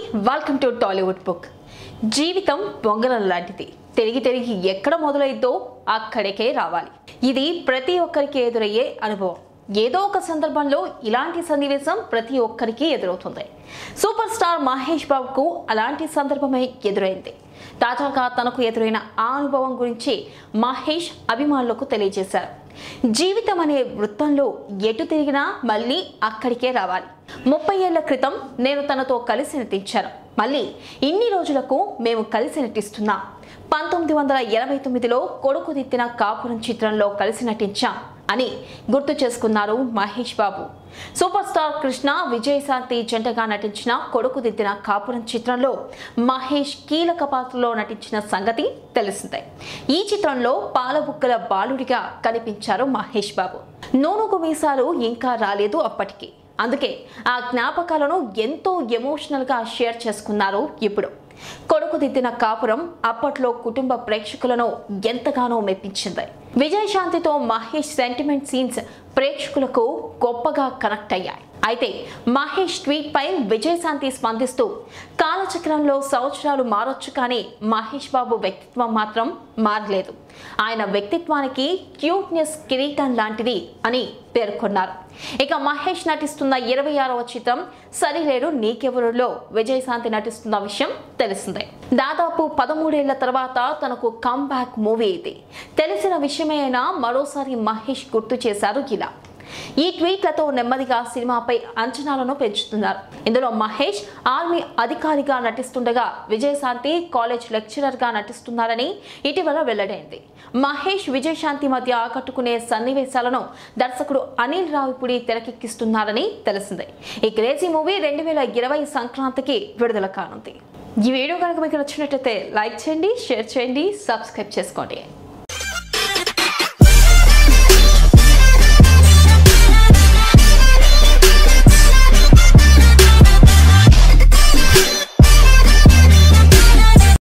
welcome to Tollywood book జీవితం బొంగరం లాంటిది తిరిగి తిరిగి ఎక్కడ మొదలైద్దో అక్కడికే రావాలి ఇది ప్రతి ఒక్కరికి ఎదురయ్యే అనుభవం ఏదో ఒక సందర్భంలో ఇలాంటి సన్నివేశం ప్రతి ఒక్కరికి ఎదురవుతుంది సూపర్ స్టార్ మహేష్ బాబుకు అలాంటి సందర్భమే ఎదురైంది తాజాగా తనకు ఎదురైన ఆ అనుభవం గురించి మహేష్ అభిమానులకు తెలియజేశారు జీవితం అనే వృత్తంలో ఎటు తిరిగినా మళ్ళీ అక్కడికే రావాలి ముప్పై ఏళ్ల క్రితం నేను తనతో కలిసి నటించాను మళ్ళీ ఇన్ని రోజులకు మేము కలిసి నటిస్తున్నాం పంతొమ్మిది వందల ఎనభై తొమ్మిదిలో కొడుకు దిత్తిన కాపురం చిత్రంలో కలిసి నటించాం అని గుర్తు చేసుకున్నారు మహేష్ బాబు సూపర్ స్టార్ కృష్ణ విజయశాంతి జంటగా నటించిన కొడుకు దిద్దిన కాపురం చిత్రంలో మహేష్ కీలక పాత్రలో నటించిన సంగతి తెలిసిందే ఈ చిత్రంలో పాలబుక్కల బాలుడిగా కనిపించారు మహేష్ బాబు నూనుగు మీసాలు ఇంకా రాలేదు అప్పటికి అందుకే ఆ జ్ఞాపకాలను ఎంతో ఎమోషనల్గా షేర్ చేసుకున్నారు ఇప్పుడు కొడుకు దిద్దిన కాపురం అప్పట్లో కుటుంబ ప్రేక్షకులను ఎంతగానో మెప్పించింది విజయశాంతితో మహేష్ సెంటిమెంట్ సీన్స్ ప్రేక్షకులకు గొప్పగా కనెక్ట్ అయ్యాయి అయితే మహేష్ ట్వీట్ పై విజయశాంతి స్పందిస్తూ కాలచక్రంలో సంవత్సరాలు మారొచ్చు కానీ మహేష్ బాబు వ్యక్తిత్వం మాత్రం మారలేదు ఆయన వ్యక్తిత్వానికి క్యూట్నెస్ కిరీటం లాంటిది అని పేర్కొన్నారు ఇక మహేష్ నటిస్తున్న ఇరవై ఆరవ చిత్రం సరిలేరు నీకెవరులో విజయశాంతి నటిస్తున్న విషయం తెలిసిందే దాదాపు పదమూడేళ్ల తర్వాత తనకు కమ్బ్యాక్ మూవీ ఇది తెలిసిన విషయమే అయినా మరోసారి మహేష్ గుర్తు చేశారు ఇలా ఈ ట్వీట్లతో నెమ్మదిగా సినిమాపై అంచనాలను పెంచుతున్నారు ఇందులో మహేష్ ఆర్మీ అధికారిగా నటిస్తుండగా విజయశాంతి కాలేజ్ లెక్చరర్గా నటిస్తున్నారని ఇటీవల వెల్లడైంది మహేష్ విజయశాంతి మధ్య ఆకట్టుకునే సన్నివేశాలను దర్శకుడు అనిల్ రావిపుడి తెరకెక్కిస్తున్నారని తెలిసింది ఈ క్రేజీ మూవీ రెండు వేల ఇరవై సంక్రాంతికి విడుదల కానుంది ఈ వీడియో కనుక మీకు నచ్చినట్లయితే లైక్ చేయండి షేర్ చేయండి సబ్స్క్రైబ్ చేసుకోండి